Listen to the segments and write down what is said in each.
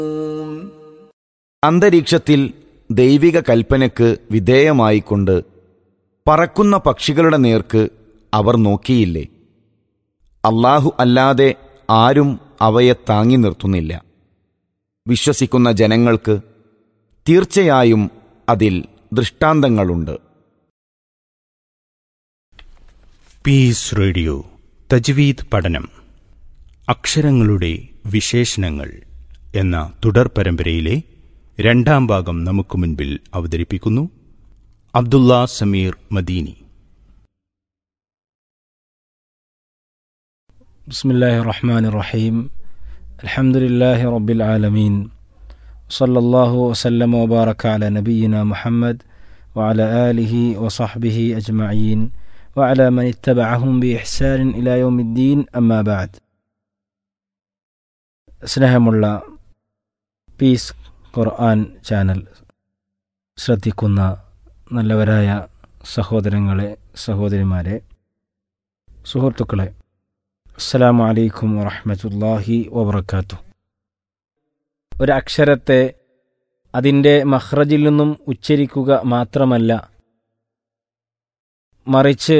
അന്തരീക്ഷത്തിൽ ദൈവിക കൽപ്പനയ്ക്ക് വിധേയമായിക്കൊണ്ട് പറക്കുന്ന പക്ഷികളുടെ നേർക്ക് അവർ നോക്കിയില്ലേ അള്ളാഹു അല്ലാതെ ആരും അവയെ താങ്ങി നിർത്തുന്നില്ല വിശ്വസിക്കുന്ന ജനങ്ങൾക്ക് തീർച്ചയായും അതിൽ ദൃഷ്ടാന്തങ്ങളുണ്ട് പീസ് റേഡിയോ തജ്വീദ് പഠനം അക്ഷരങ്ങളുടെ വിശേഷണങ്ങൾ എന്ന തുടർ പരമ്പരയിലെ രണ്ടാം ഭാഗം നമുക്ക് മുൻപിൽ അവതരിപ്പിക്കുന്നു അബ്ദുള്ള സമീർ മദീനി بسم الله الرحمن الرحيم الحمد لله رب العالمين صلى الله وسلم وبارك على نبينا محمد وعلى آله وصحبه أجمعين وعلى من اتبعهم بإحسان إلى يوم الدين أما بعد സ്നേഹമുള്ള പീസ് ഖുർആൻ ചാനൽ ശ്രദ്ധിക്കുന്ന നല്ലവരായ സഹോദരങ്ങളെ സഹോദരിമാരെ സുഹൃത്തുക്കളെ അസ്സലാമു അലൈക്കും വറഹ്മത്തുള്ളാഹി വബർക്കാത്തു ഒരു അക്ഷരത്തെ അതിൻ്റെ മഹ്റജിൽ നിന്നും ഉച്ചരിക്കുക മാത്രമല്ല മറിച്ച്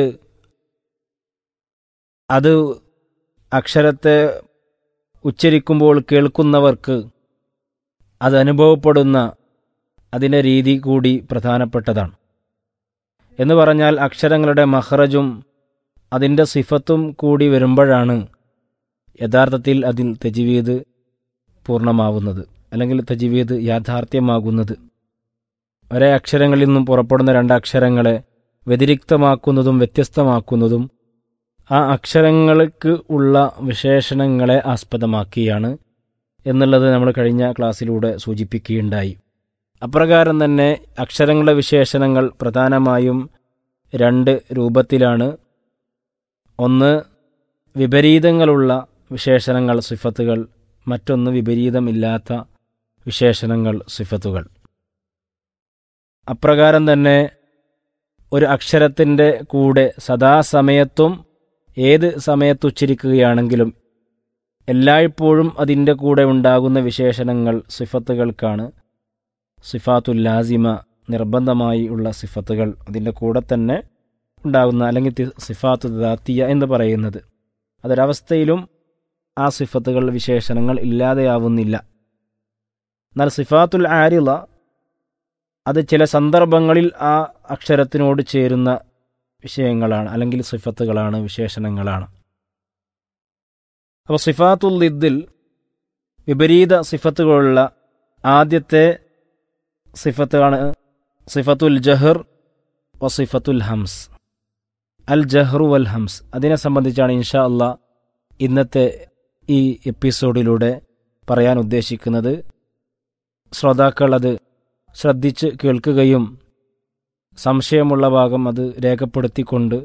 അത് അക്ഷരത്തെ ഉച്ചരിക്കുമ്പോൾ കേൾക്കുന്നവർക്ക് അത് അനുഭവപ്പെടുന്ന അതിൻ്റെ രീതി കൂടി പ്രധാനപ്പെട്ടതാണ് എന്ന് പറഞ്ഞാൽ അക്ഷരങ്ങളുടെ മഹ്റജും അതിൻ്റെ സിഫത്തും കൂടി വരുമ്പോഴാണ് യഥാർത്ഥത്തിൽ അതിൽ തജ്വീദ് പൂർണ്ണമാവുന്നത് അല്ലെങ്കിൽ തജ്വീദ് യാഥാർത്ഥ്യമാകുന്നത് ഒരേ അക്ഷരങ്ങളിൽ നിന്നും പുറപ്പെടുന്ന രണ്ട് അക്ഷരങ്ങളെ വ്യതിരിക്തമാക്കുന്നതും വ്യത്യസ്തമാക്കുന്നതും ആ അക്ഷരങ്ങൾക്ക് ഉള്ള വിശേഷണങ്ങളെ ആസ്പദമാക്കിയാണ് എന്നുള്ളത് നമ്മൾ കഴിഞ്ഞ ക്ലാസ്സിലൂടെ സൂചിപ്പിക്കുകയുണ്ടായി അപ്രകാരം തന്നെ അക്ഷരങ്ങളുടെ വിശേഷണങ്ങൾ പ്രധാനമായും രണ്ട് രൂപത്തിലാണ് ഒന്ന് വിപരീതങ്ങളുള്ള വിശേഷണങ്ങൾ സിഫത്തുകൾ മറ്റൊന്ന് വിപരീതമില്ലാത്ത വിശേഷണങ്ങൾ സിഫത്തുകൾ അപ്രകാരം തന്നെ ഒരു അക്ഷരത്തിൻ്റെ കൂടെ സദാസമയത്തും ഏത് സമയത്തുച്ചരിക്കുകയാണെങ്കിലും എല്ലായ്പ്പോഴും അതിൻ്റെ കൂടെ ഉണ്ടാകുന്ന വിശേഷണങ്ങൾ സിഫത്തുകൾക്കാണ് സിഫാത്തുൽ ലാസിമ നിർബന്ധമായി ഉള്ള സിഫത്തുകൾ അതിൻ്റെ കൂടെ തന്നെ ഉണ്ടാകുന്ന അല്ലെങ്കിൽ തി- സിഫാത്തു ദാത്തിയ എന്ന് പറയുന്നത് അതൊരവസ്ഥയിലും ആ സിഫത്തുകൾ വിശേഷണങ്ങൾ ഇല്ലാതെയാവുന്നില്ല എന്നാൽ സിഫാത്തുൽ ആരിള അത് ചില സന്ദർഭങ്ങളിൽ ആ അക്ഷരത്തിനോട് ചേരുന്ന വിഷയങ്ങളാണ് അല്ലെങ്കിൽ സിഫത്തുകളാണ് വിശേഷണങ്ങളാണ് അപ്പോൾ സിഫാത്തുൽ ലിദ്ദിൽ വിപരീത സിഫത്തുകളുള്ള ആദ്യത്തെ സിഫത്താണ് സിഫത്തുൽ ജഹർ വസിഫത്തുൽ ഹംസ് അൽ ജഹ്റു വൽ ഹംസ് അതിനെ സംബന്ധിച്ചാണ് ഇൻഷാ അള്ളാ ഇന്നത്തെ ഈ എപ്പിസോഡിലൂടെ പറയാൻ ഉദ്ദേശിക്കുന്നത് ശ്രോതാക്കൾ അത് ശ്രദ്ധിച്ച് കേൾക്കുകയും സംശയമുള്ള ഭാഗം അത് രേഖപ്പെടുത്തിക്കൊണ്ട്